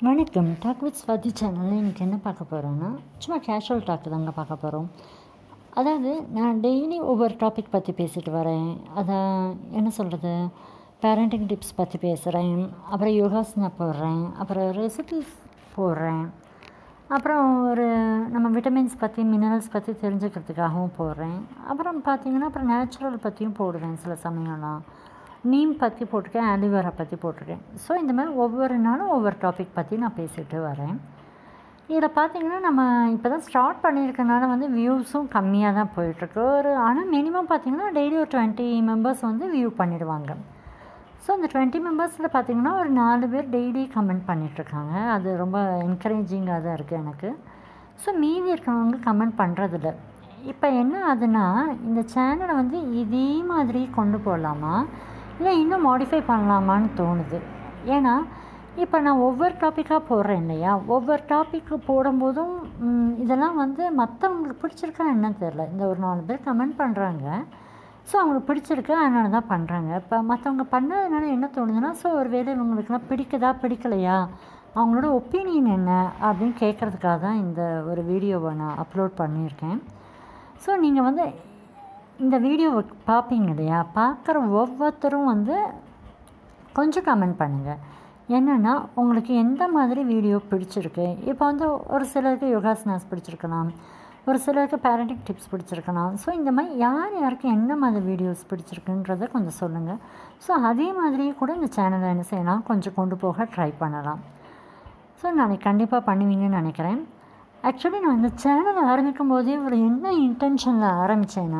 வணக்கம் talk with Swathi சேனலில் இன்றைக்கி என்ன பார்க்க போகிறோன்னா சும்மா கேஷுவல் டாக் தாங்க பார்க்க போகிறோம் அதாவது நான் டெய்லி ஒவ்வொரு டாபிக் பற்றி பேசிட்டு வரேன் அதான் என்ன சொல்கிறது பேரண்டிங் டிப்ஸ் பற்றி பேசுகிறேன் அப்புறம் யோகாசனா போடுறேன் அப்புறம் ரெசிபிஸ் போடுறேன் அப்புறம் ஒரு நம்ம விட்டமின்ஸ் பற்றி மினரல்ஸ் பற்றி தெரிஞ்சுக்கிறதுக்காகவும் போடுறேன் அப்புறம் பார்த்திங்கன்னா அப்புறம் நேச்சுரல் பற்றியும் போடுவேன் சில சமயம்லாம் நீம் பற்றி போட்டிருக்கேன் ஆலிவேரா பற்றி போட்டிருக்கேன் ஸோ இந்த மாதிரி ஒவ்வொரு நாளும் ஒவ்வொரு டாபிக் பற்றி நான் பேசிட்டு வரேன் இதில் பார்த்தீங்கன்னா நம்ம இப்போ தான் ஸ்டார்ட் பண்ணியிருக்கனால வந்து வியூஸும் கம்மியாக தான் போயிட்டுருக்கு ஒரு ஆனால் மினிமம் பார்த்தீங்கன்னா டெய்லி ஒரு டுவெண்ட்டி மெம்பர்ஸ் வந்து வியூ பண்ணிடுவாங்க ஸோ அந்த டுவெண்ட்டி மெம்பர்ஸில் பார்த்தீங்கன்னா ஒரு நாலு பேர் டெய்லி கமெண்ட் பண்ணிகிட்ருக்காங்க அது ரொம்ப என்கரேஜிங்காக தான் இருக்குது எனக்கு ஸோ மீதி இருக்கிறவங்க கமெண்ட் பண்ணுறதில்ல இப்போ என்ன ஆகுதுன்னா இந்த சேனலை வந்து இதே மாதிரி கொண்டு போகலாமா இல்லை இன்னும் மாடிஃபை பண்ணலாமான்னு தோணுது ஏன்னா இப்போ நான் ஒவ்வொரு டாப்பிக்காக போடுறேன் இல்லையா ஒவ்வொரு டாப்பிக்கு போடும்போதும் ம், இதெல்லாம் வந்து மற்றவங்களுக்கு பிடிச்சிருக்கா என்னன்னு தெரில இந்த ஒரு நாலு பேர் கமெண்ட் பண்ணுறாங்க ஸோ அவங்களுக்கு பிடிச்சிருக்கு அதனால தான் பண்ணுறாங்க இப்போ மற்றவங்க பண்ணதுனால என்ன தோணுதுன்னா ஸோ ஒரு வேளை இவங்களுக்குலாம் பிடிக்குதா பிடிக்கலையா அவங்களோட ஒப்பீனியன் என்ன அப்படின்னு கேட்குறதுக்காக தான் இந்த ஒரு வீடியோவை நான் அப்லோட் பண்ணியிருக்கேன் ஸோ நீங்கள் வந்து இந்த வீடியோவை பார்ப்பீங்க இல்லையா பார்க்குற ஒவ்வொருத்தரும் வந்து கொஞ்சம் கமெண்ட் பண்ணுங்கள் என்னென்னா உங்களுக்கு எந்த மாதிரி வீடியோ பிடிச்சிருக்கு இப்போ வந்து ஒரு சிலருக்கு யோகாசனாஸ் பிடிச்சிருக்கலாம் ஒரு சிலருக்கு பேரண்டிங் டிப்ஸ் பிடிச்சிருக்கலாம் ஸோ இந்த மாதிரி யார் யாருக்கு என்ன மாதிரி வீடியோஸ் பிடிச்சிருக்குன்றதை கொஞ்சம் சொல்லுங்கள் ஸோ அதே மாதிரியே கூட இந்த சேனலை என்ன செய்யலாம் கொஞ்சம் கொண்டு போக ட்ரை பண்ணலாம் ஸோ நாளைக்கு கண்டிப்பாக பண்ணுவீங்கன்னு நினைக்கிறேன் ஆக்சுவலி நான் இந்த சேனலை ஆரம்பிக்கும் போதே ஒரு என்ன இன்டென்ஷனில் ஆரம்பித்தேன்னா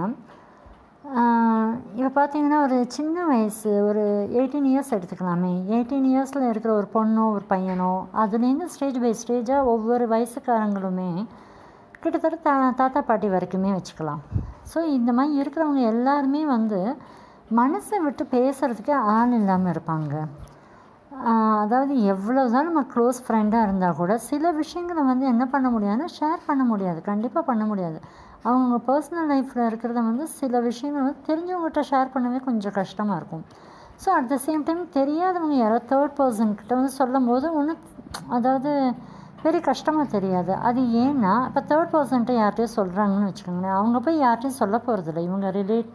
இப்போ பார்த்தீங்கன்னா ஒரு சின்ன வயசு ஒரு எயிட்டீன் இயர்ஸ் எடுத்துக்கலாமே எயிட்டீன் இயர்ஸில் இருக்கிற ஒரு பொண்ணோ ஒரு பையனோ அதுலேருந்து ஸ்டேஜ் பை ஸ்டேஜாக ஒவ்வொரு வயசுக்காரங்களுமே கிட்டத்தட்ட தா தாத்தா பாட்டி வரைக்குமே வச்சுக்கலாம் ஸோ இந்த மாதிரி இருக்கிறவங்க எல்லாருமே வந்து மனசை விட்டு பேசுகிறதுக்கு ஆள் இல்லாமல் இருப்பாங்க ஆஹ் அதாவது எவ்வளோ தான் நம்ம க்ளோஸ் ஃப்ரெண்டாக இருந்தால் கூட சில விஷயங்களை வந்து என்ன பண்ண முடியாதுன்னா ஷேர் பண்ண முடியாது கண்டிப்பாக பண்ண முடியாது அவங்க பர்சனல் லைஃப்பில் இருக்கிறத வந்து சில விஷயங்கள் வந்து தெரிஞ்சவங்ககிட்ட ஷேர் பண்ணவே கொஞ்சம் கஷ்டமாக இருக்கும் so at the same time தெரியாதவங்க யாரோ தேர்ட் பர்சன்கிட்ட வந்து சொல்லும் போது ஒன்றும் அதாவது பெரிய கஷ்டமாக தெரியாது அது ஏன்னா இப்போ தேர்ட் பர்சன்ட்ட யார்கிட்டயும் சொல்கிறாங்கன்னு வச்சுக்கோங்களேன் அவங்க போய் யார்கிட்டையும் சொல்ல போகிறதில்ல இவங்க ரிலேட்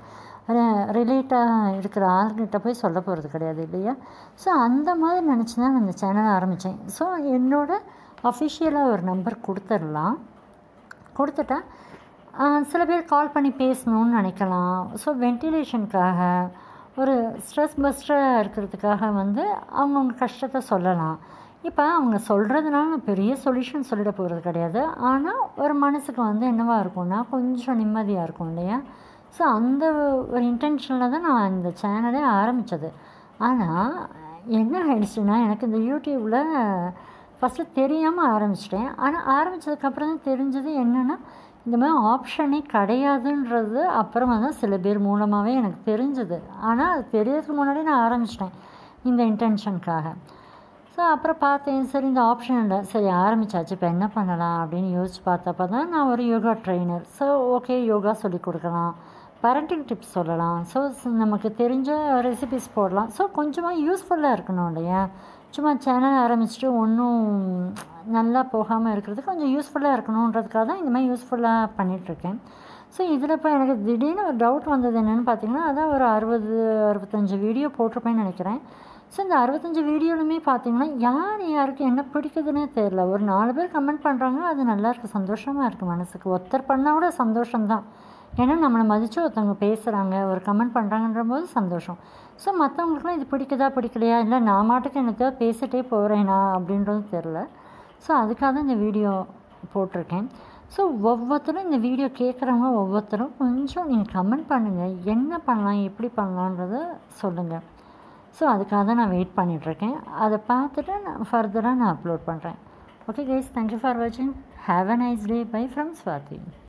ரிலேட்டாக இருக்கிற ஆள்கிட்ட போய் சொல்ல போகிறது கிடையாது இல்லையா ஸோ அந்த மாதிரி நினச்சி தான் நான் இந்த சேனலை ஆரம்பித்தேன் ஸோ என்னோட அஃபிஷியலாக ஒரு நம்பர் கொடுத்துடலாம் கொடுத்துட்டா ஆஹ், சில பேர் கால் பண்ணி பேசணும்னு நினைக்கலாம் ஸோ வென்டிலேஷனுக்காக ஒரு ஸ்ட்ரெஸ் பஸ்டராக இருக்கிறதுக்காக வந்து அவங்கவுங்க கஷ்டத்தை சொல்லலாம் இப்போ அவங்க சொல்கிறதுனால நான் பெரிய சொல்யூஷன் சொல்லிட போகிறது கிடையாது ஆனால் ஒரு மனசுக்கு வந்து என்னவா இருக்கும்னா கொஞ்சம் நிம்மதியாக இருக்கும் இல்லையா ஸோ அந்த ஒரு இன்டென்ஷனில் தான் நான் இந்த சேனலே ஆரம்பித்தது ஆனால் என்ன ஆயிடுச்சுன்னா எனக்கு இந்த யூடியூப்பில் ஃபஸ்ட்டு தெரியாமல் ஆரம்பிச்சிட்டேன் ஆனால் ஆரம்பித்ததுக்கப்புறம் தான் தெரிஞ்சது என்னென்னா இந்த மாதிரி ஆப்ஷனே கிடையாதுன்றது அப்புறமா தான் சில பேர் மூலமாகவே எனக்கு தெரிஞ்சது ஆனால் அது தெரியறதுக்கு முன்னாடி நான் ஆரம்பிச்சிட்டேன் இந்த இன்டென்ஷனுக்காக ஸோ அப்புறம் பார்த்தேன் சரி இந்த ஆப்ஷன் இல்லை சரி ஆரம்பிச்சாச்சு இப்போ என்ன பண்ணலாம் அப்படின்னு யோசிச்சு பார்த்தப்ப தான் நான் ஒரு yoga trainer so okay yoga சொல்லி கொடுக்கலாம் பேரண்டிங் டிப்ஸ் சொல்லலாம் ஸோ நமக்கு தெரிஞ்ச ரெசிபிஸ் போடலாம் ஸோ கொஞ்சமாக யூஸ்ஃபுல்லாக இருக்கணும் இல்லையா சும்மா சேனல் ஆரம்பிச்சுட்டு ஒன்றும் நல்லா போகாமல் இருக்கிறது கொஞ்சம் யூஸ்ஃபுல்லாக இருக்கணுன்றதுக்காக தான் இந்த மாதிரி யூஸ்ஃபுல்லாக பண்ணிகிட்ருக்கேன் ஸோ இதில் இப்போ எனக்கு திடீர்னு ஒரு டவுட் வந்தது என்னென்னு பார்த்தீங்கன்னா அதான் ஒரு அறுபது அறுபத்தஞ்சு வீடியோ போட்டிருப்பேன்னு நினைக்கிறேன் ஸோ இந்த அறுபத்தஞ்சு வீடியோலுமே பார்த்தீங்கன்னா யார் யாருக்கு என்ன பிடிக்குதுன்னே தெரில ஒரு நாலு பேர் கமெண்ட் பண்ணுறாங்க அது நல்லா இருக்குது சந்தோஷமாக இருக்குது மனசுக்கு ஒருத்தர் பண்ணால் கூட சந்தோஷம்தான் ஏன்னா நம்மளை மதித்து ஒருத்தவங்க பேசுகிறாங்க ஒரு கமெண்ட் பண்ணுறாங்கன்ற போது சந்தோஷம் ஸோ மற்றவங்களுக்குலாம் இது பிடிக்குதா பிடிக்கலையா இல்லை நான் மாட்டுக்கு எனக்கு பேசிட்டே போகிறேனா அப்படின்றது தெரில ஸோ அதுக்காக தான் இந்த வீடியோ போட்டிருக்கேன் ஸோ ஒவ்வொருத்தரும் இந்த வீடியோ கேட்குறவங்க ஒவ்வொருத்தரும் கொஞ்சம் நீங்கள் கமெண்ட் பண்ணுங்கள் என்ன பண்ணலாம் எப்படி பண்ணலான்றத சொல்லுங்கள் ஸோ அதுக்காக தான் நான் வெயிட் பண்ணிகிட்ருக்கேன் அதை பார்த்துட்டு நான் ஃபர்தராக நான் அப்லோட் பண்ணுறேன் ஓகே கைஸ் தேங்க்யூ ஃபார் வாட்சிங் have a nice day bye from Swathi